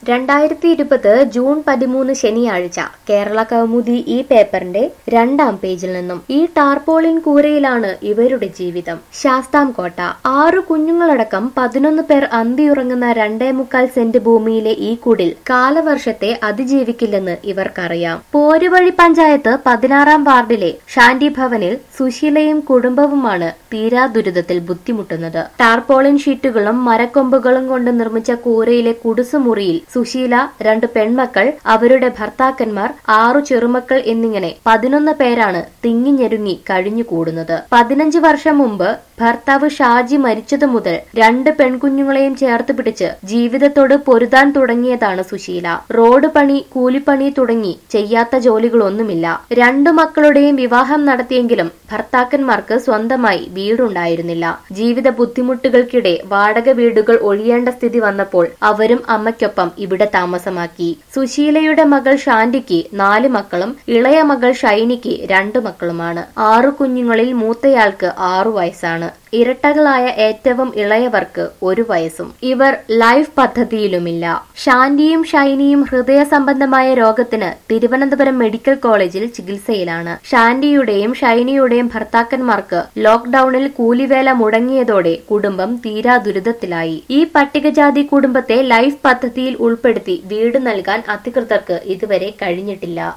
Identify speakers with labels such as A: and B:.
A: രണ്ടായിരത്തി ഇരുപത് ജൂൺ പതിമൂന്ന് ശനിയാഴ്ച കേരള കൗമുദി ഈ പേപ്പറിന്റെ രണ്ടാം പേജിൽ നിന്നും ഈ ടാർപോളിൻ കൂരയിലാണ് ഇവരുടെ ജീവിതം ശാസ്താംകോട്ട ആറു കുഞ്ഞുങ്ങളടക്കം പതിനൊന്ന് പേർ അന്തിയുറങ്ങുന്ന രണ്ടേ മുക്കാൽ സെന്റ് ഭൂമിയിലെ ഈ കുടിൽ കാലവർഷത്തെ അതിജീവിക്കില്ലെന്ന് ഇവർക്കറിയാം പോരുവഴി പഞ്ചായത്ത് പതിനാറാം വാർഡിലെ ഷാന്റി ഭവനിൽ സുശീലയും കുടുംബവുമാണ് തീരാ ദുരിതത്തിൽ ബുദ്ധിമുട്ടുന്നത് ടാർപോളിൻ ഷീറ്റുകളും മരക്കൊമ്പുകളും കൊണ്ട് നിർമ്മിച്ച കൂരയിലെ കുടുസുമുറിയിൽ സുശീല രണ്ട് പെൺമക്കൾ അവരുടെ ഭർത്താക്കന്മാർ ആറു ചെറുമക്കൾ എന്നിങ്ങനെ പതിനൊന്ന് പേരാണ് തിങ്ങിഞ്ഞെരുങ്ങി കഴിഞ്ഞുകൂടുന്നത് പതിനഞ്ച് വർഷം മുമ്പ് ഭർത്താവ് ഷാജി മരിച്ചതു മുതൽ രണ്ട് പെൺകുഞ്ഞുങ്ങളെയും ചേർത്ത് പിടിച്ച് ജീവിതത്തോട് പൊരുതാൻ തുടങ്ങിയതാണ് സുശീല റോഡ് പണി കൂലിപ്പണി തുടങ്ങി ചെയ്യാത്ത ജോലികളൊന്നുമില്ല രണ്ടു മക്കളുടെയും വിവാഹം നടത്തിയെങ്കിലും ഭർത്താക്കന്മാർക്ക് സ്വന്തമായി വീടുണ്ടായിരുന്നില്ല ജീവിത ബുദ്ധിമുട്ടുകൾക്കിടെ വാടക വീടുകൾ ഒഴിയേണ്ട സ്ഥിതി വന്നപ്പോൾ അവരും അമ്മയ്ക്കൊപ്പം ഇവിടെ താമസമാക്കി സുശീലയുടെ മകൾ ശാന്തിക്ക് നാല് മക്കളും ഇളയ മകൾ ഷൈനിക്ക് രണ്ടു മക്കളുമാണ് ആറു കുഞ്ഞുങ്ങളിൽ മൂത്തയാൾക്ക് ആറു വയസ്സാണ് ഇരട്ടകളായ ഏറ്റവും ഇളയവർക്ക് ഒരു വയസ്സും ഇവർ ലൈഫ് പദ്ധതിയിലുമില്ല ശാന്തിയും ഷൈനിയും ഹൃദയ സംബന്ധമായ രോഗത്തിന് തിരുവനന്തപുരം മെഡിക്കൽ കോളേജിൽ ചികിത്സയിലാണ് ശാന്തിയുടെയും ഷൈനിയുടെയും ഭർത്താക്കന്മാർക്ക് ലോക്ഡൌണിൽ കൂലിവേല മുടങ്ങിയതോടെ കുടുംബം തീരാ ദുരിതത്തിലായി ഈ പട്ടികജാതി കുടുംബത്തെ ലൈഫ് പദ്ധതിയിൽ ഉൾപ്പെടുത്തി വീട് നൽകാൻ അധികൃതർക്ക് ഇതുവരെ കഴിഞ്ഞിട്ടില്ല